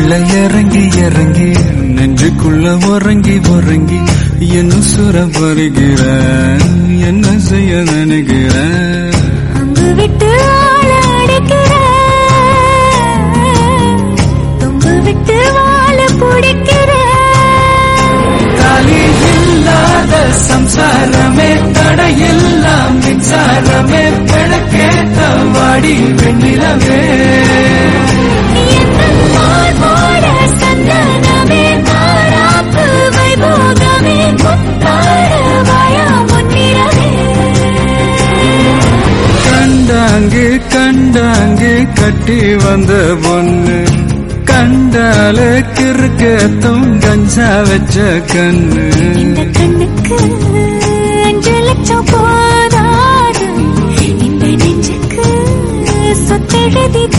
உள்ள இறங்கி இறங்கி நெஞ்சுக்குள்ள உறங்கி உறங்கி என்ன சுர பருகிற என்ன செய்ய நினைக்கிற அங்கு விட்டு ஆள அடிக்கிற தொங்கு விட்டு வாழ பிடிக்கிற தாலி இல்லாத சம்சாரமே தடையெல்லாம் மின்சாரமே விளக்கேத்த வாடி வெண்ணிலவே எந்தன் போல் போட சந்தனமே மாறாப்பு வைபோகமே முத்தாட வாயா முன்னிறவே கண்டாங்கு கண்டாங்கு கட்டி வந்த பொண்ணு கண்டால கிறுக்கத்தும் கஞ்சா வச்ச கண்ணு இந்த கண்ணுக்கு அஞ்சு லட்சம் போதாது இந்த நெஞ்சுக்கு சொத்தெழுதி